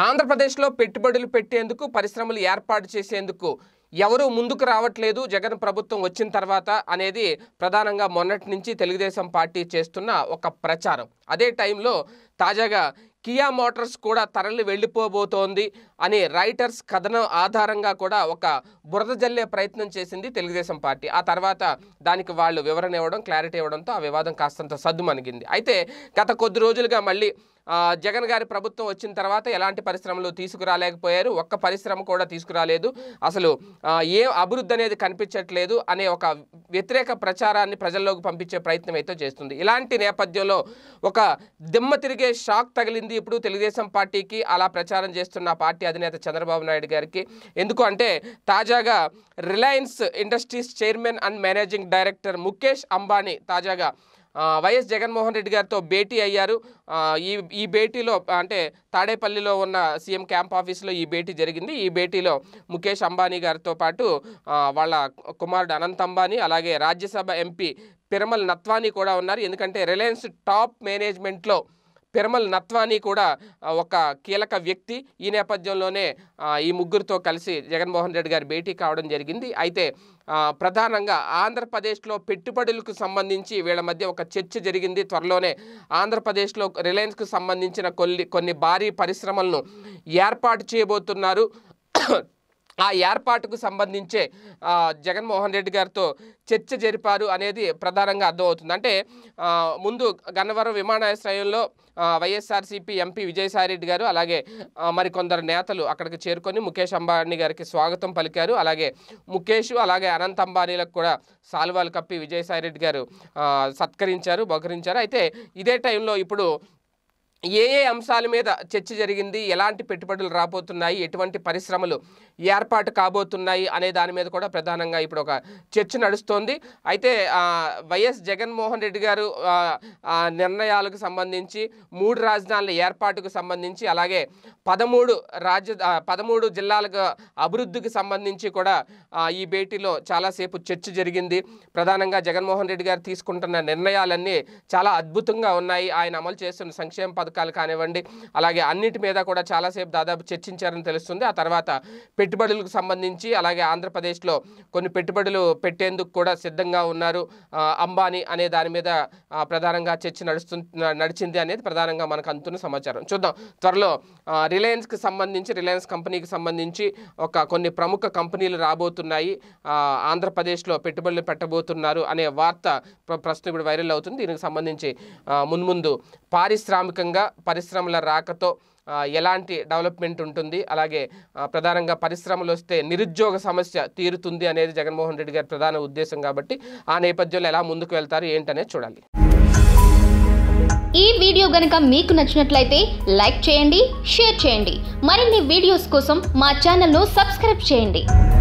ఆంధ్రప్రదేశ్లో పెట్టుబడులు పెట్టేందుకు పరిశ్రమలు ఏర్పాటు చేసేందుకు ఎవరూ ముందుకు రావట్లేదు జగన్ ప్రభుత్వం వచ్చిన తర్వాత అనేది ప్రధానంగా మొన్నటి నుంచి తెలుగుదేశం పార్టీ చేస్తున్న ఒక ప్రచారం అదే టైంలో తాజాగా కియా మోటార్స్ కూడా తరలి వెళ్ళిపోబోతోంది అని రైటర్స్ కథనం ఆధారంగా కూడా ఒక బురద జల్లే ప్రయత్నం చేసింది తెలుగుదేశం పార్టీ ఆ తర్వాత దానికి వాళ్ళు వివరణ ఇవ్వడం క్లారిటీ ఇవ్వడంతో ఆ వివాదం కాస్తంత సద్దుమణిగింది అయితే గత కొద్ది రోజులుగా మళ్ళీ ఆ, జగన్ గారి ప్రభుత్వం వచ్చిన తర్వాత ఎలాంటి పరిశ్రమలు తీసుకురాలేకపోయారు ఒక్క పరిశ్రమ కూడా తీసుకురాలేదు అసలు ఆ, ఏ అభివృద్ధి అనేది కనిపించట్లేదు అనే ఒక వ్యతిరేక ప్రచారాన్ని ప్రజల్లోకి పంపించే ప్రయత్నం అయితే చేస్తుంది ఇలాంటి నేపథ్యంలో ఒక దిమ్మ తిరిగే షాక్ తగిలింది ఇప్పుడు తెలుగుదేశం పార్టీకి అలా ప్రచారం చేస్తున్న పార్టీ అధినేత చంద్రబాబు నాయుడు గారికి ఎందుకు అంటే తాజాగా Reliance Industries chairman and managing director Mukesh Ambani తాజాగా ఆ, వైఎస్ జగన్మోహన్ రెడ్డి గారితో భేటీ అయ్యారు ఆ, ఈ ఈ భేటీలో అంటే తాడేపల్లిలో ఉన్న సీఎం క్యాంప్ ఆఫీస్లో ఈ భేటీ జరిగింది ఈ భేటీలో ముఖేష్ అంబానీ గారితో పాటు ఆ, వాళ్ళ కుమారుడు అనంత్ అంబానీ అలాగే రాజ్యసభ ఎంపీ పిరమల్ నత్వానీ కూడా ఉన్నారు ఎందుకంటే రిలయన్స్ టాప్ మేనేజ్మెంట్లో పిరమల్ నత్వానీ కూడా ఆ, ఒక కీలక వ్యక్తి ఈ నేపథ్యంలోనే ఆ, ఈ ముగ్గురితో కలిసి జగన్మోహన్ రెడ్డి గారి భేటీ కావడం జరిగింది అయితే ఆ, ప్రధానంగా ఆంధ్రప్రదేశ్లో పెట్టుబడులకు సంబంధించి వీళ్ళ మధ్య ఒక చర్చ జరిగింది త్వరలోనే ఆంధ్రప్రదేశ్లో రిలయన్స్కు సంబంధించిన కొన్ని కొన్ని భారీ పరిశ్రమలను ఏర్పాటు చేయబోతున్నారు ఆ ఏర్పాటుకు సంబంధించే ఆ, జగన్మోహన్ రెడ్డి గారితో చర్చ జరిపారు అనేది ప్రధానంగా అర్థమవుతుంది అంటే ఆ, ముందు గన్నవరం విమానాశ్రయంలో ఆ, వైఎస్ఆర్సీపీ ఎంపీ విజయసాయిరెడ్డి గారు అలాగే ఆ, మరికొందరు నేతలు అక్కడికి చేరుకొని ముఖేష్ అంబానీ గారికి స్వాగతం పలికారు అలాగే ముఖేష్ అలాగే అనంత్ అంబానీలకు కూడా సాల్వాలు కప్పి విజయసాయిరెడ్డి గారు ఆ, సత్కరించారు బహుకరించారు అయితే ఇదే టైంలో ఇప్పుడు ఏ ఏ అంశాల మీద చర్చ జరిగింది ఎలాంటి పెట్టుబడులు రాబోతున్నాయి ఎటువంటి పరిశ్రమలు ఏర్పాటు కాబోతున్నాయి అనే దాని మీద కూడా ప్రధానంగా ఇప్పుడు ఒక చర్చ నడుస్తోంది అయితే ఆ, వైఎస్ జగన్మోహన్ రెడ్డి గారు ఆ, ఆ నిర్ణయాలకు సంబంధించి మూడు రాజధానుల ఏర్పాటుకు సంబంధించి అలాగే పదమూడు రాజ్య ఆ, పదమూడు జిల్లాలకు అభివృద్ధికి సంబంధించి కూడా ఆ, ఈ భేటీలో చాలాసేపు చర్చ జరిగింది ప్రధానంగా జగన్మోహన్ రెడ్డి గారు తీసుకుంటున్న నిర్ణయాలన్నీ చాలా అద్భుతంగా ఉన్నాయి ఆయన అమలు చేస్తున్న సంక్షేమ పథకాలు కానివ్వండి అలాగే అన్నిటి మీద కూడా చాలాసేపు దాదాపు చర్చించారని తెలుస్తుంది ఆ తర్వాత పెట్టుబడులకు సంబంధించి అలాగే ఆంధ్రప్రదేశ్లో కొన్ని పెట్టుబడులు పెట్టేందుకు కూడా సిద్ధంగా ఉన్నారు ఆ, అంబానీ అనే దాని మీద ఆ, ప్రధానంగా చర్చ నడుస్తు నడిచింది అనేది ప్రధానంగా మనకు అందుతున్న సమాచారం చూద్దాం త్వరలో ఆ, రిలయన్స్కి సంబంధించి రిలయన్స్ కంపెనీకి సంబంధించి ఒక కొన్ని ప్రముఖ కంపెనీలు రాబోతున్నాయి ఆ, ఆంధ్రప్రదేశ్లో పెట్టుబడులు పెట్టబోతున్నారు అనే వార్త ప్ర- ప్రస్తుతం ఇప్పుడు వైరల్ అవుతుంది దీనికి సంబంధించి ఆ, మున్ముందు పారిశ్రామికంగా పరిశ్రమల రాకతో ఆ, ఎలాంటి డెవలప్మెంట్ ఉంటుంది అలాగే ఆ, ప్రధానంగా పరిశ్రమలు వస్తే నిరుద్యోగ సమస్య తీరుతుంది అనేది జగన్మోహన్ రెడ్డి గారి ప్రధాన ఉద్దేశం కాబట్టి ఆ నేపథ్యంలో ఎలా ముందుకు వెళ్తారు ఏంటనేది చూడాలి ఈ వీడియో గనుక మీకు నచ్చినట్లయితే లైక్ చేయండి షేర్ చేయండి మరిన్ని వీడియోస్ కోసం మా ఛానల్ను సబ్స్క్రైబ్ చేయండి